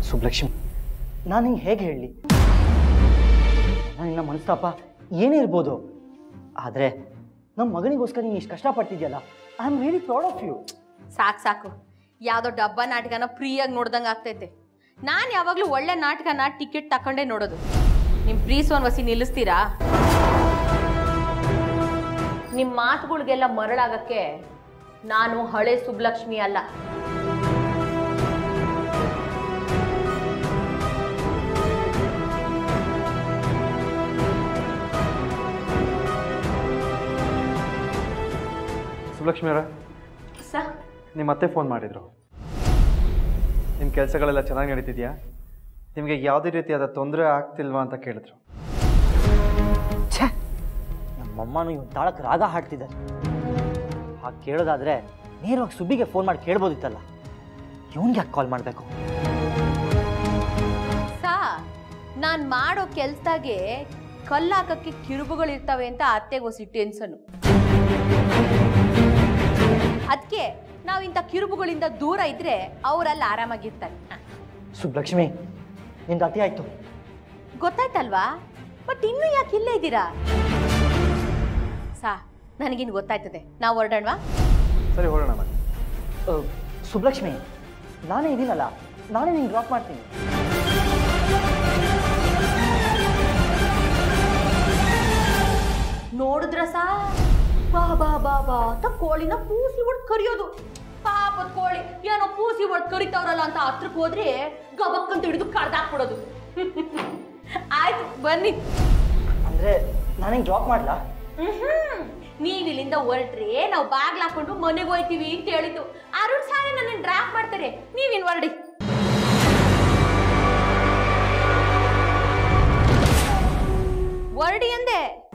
ಸುಬ್ಲಕ್ಷ್ಮಿ ನಾನು ಹಿಂಗೆ ಹೇಗೆ ಹೇಳಲಿ ನಿನ್ನ ಮನಸ್ತಾಪ ಏನೇ ಇರ್ಬೋದು ಆದರೆ ನಮ್ಮ ಮಗನಿಗೋಸ್ಕರ ನೀನು ಇಷ್ಟು ಕಷ್ಟಪಡ್ತಿದ್ಯಲ್ಲ I am really proud of you ಸಾಕು ಸಾಕು ಯಾವುದೋ ಡಬ್ಬ ನಾಟಕನ ಫ್ರೀಯಾಗಿ ನೋಡ್ದಂಗೆ ಆಗ್ತೈತೆ ನಾನು ಯಾವಾಗಲೂ ಒಳ್ಳೆ ನಾಟಕನ ಟಿಕೆಟ್ ತಕೊಂಡೇ ನೋಡೋದು ನಿಮ್ಮ ಪ್ರೀಸೋನ್ ವಸಿ ನಿಲ್ಲಿಸ್ತೀರಾ ನಿಮ್ಮ ಮಾತುಗಳಿಗೆಲ್ಲ ಮರಳಾಗಕ್ಕೆ ನಾನು ಹಳೆ ಸುಬ್ಲಕ್ಷ್ಮಿ ಅಲ್ಲ ಸುಲಕ್ಷ್ಮಿ ಅವರ ಸ ನಿಮ್ಮ ಅತ್ತೆ ಫೋನ್ ಮಾಡಿದರು ನಿಮ್ಮ ಕೆಲಸಗಳೆಲ್ಲ ಚೆನ್ನಾಗಿ ನಡೀತಿದೆಯಾ ನಿಮಗೆ ಯಾವುದೇ ರೀತಿಯಾದ ತೊಂದರೆ ಆಗ್ತಿಲ್ವಾ ಅಂತ ಕೇಳಿದ್ರು ಛೇ ನಮ್ಮಮ್ಮನೂ ಇವತ್ತು ತಾಳಕ್ಕೆ ರಾಗ ಹಾಡ್ತಿದ್ದಾರೆ ಹಾಗೆ ಕೇಳೋದಾದ್ರೆ ನೇರವಾಗಿ ಸುಬ್ಬಿಗೆ ಫೋನ್ ಮಾಡಿ ಕೇಳ್ಬೋದಿತ್ತಲ್ಲ ಇವನ್ಗೆ ಯಾಕೆ ಕಾಲ್ ಮಾಡಬೇಕು ಸಾ ನಾನು ಮಾಡೋ ಕೆಲ್ಸದಾಗೆ ಕಲ್ಲಾಕಕ್ಕೆ ಕಿರುಬುಗಳಿರ್ತವೆ ಅಂತ ಅತ್ತೆಗೋಸಿ ಟೆನ್ಷನು ಅದಕ್ಕೆ ನಾವು ಇಂಥ ಕಿರುಬುಗಳಿಂದ ದೂರ ಇದ್ರೆ ಅವರೆಲ್ಲ ಆರಾಮಾಗಿರ್ತಾರೆ ಹ. ಸುಬ್ಲಕ್ಷ್ಮಿ ನಿಂದು ಅತಿ ಆಯ್ತು ಗೊತ್ತಾಯ್ತಲ್ವಾ ಬಟ್ ಇನ್ನೂ ಯಾಕೆ ಇಲ್ಲೇ ಇದ್ದೀರಾ ಸಾ ನನಗಿನ್ನು ಗೊತ್ತಾಯ್ತದೆ ನಾವು ಹೊರಡೋಣವಾ ಸರಿ ಹೊರಡೋಣ ಮತ್ತೆ ಆ, ಸುಬ್ಲಕ್ಷ್ಮಿ ನಾನೇ ಇದೀನಲ್ಲ ನಾನೇ ನಿಂಗೆ ಡ್ರಾಪ್ ಮಾಡ್ತೀನಿ ನೋಡಿದ್ರ ಸಾ ಬಾ ಬಾ ಬಾ ಬಾ ಅಂತ ಕೋಳಿನ ಪೂಸಿ ಹೊಡ್ ಕರಿಯೋದು ಪಾಪದ ಕೋಳಿ ಏನೋ ಪೂಸಿ ಹೊಡ್ ಕರಿತಾವ್ರಲ್ಲ ಅಂತ ಹತ್ರಕ್ಕೆ ಹೋದ್ರೆ ಗಬಕ್ಕಂತ ಹಿಡಿದು ಕಡ್ದಾಕ್ಬಿಡೋದು ಆಯ್ತು ಬನ್ನಿ ಅಂದರೆ ನಾನು ಹಿಂಗೆ ಡ್ರಾಪ್ ಮಾಡಲಾ ಮ್ಹ್ಮ್. ನೀವ್ ಇಲ್ಲಿಂದ ಹೊರಟ್ರೆ ನಾವು ಬಾಗ್ಲ ಹಾಕೊಂಡು ಮನೆಗೆ ಹೋಯ್ತೀವಿ ಅಂತ ಹೇಳಿದ್ದು ಅರುಣ್ ಸಾರಿ ನನ್ನ ಡ್ರಾಪ್ ಮಾಡ್ತಾರೆ ನೀವಿನ್ ಹೊರಡಿ ಹೊರಡಿ ಅಂದೆ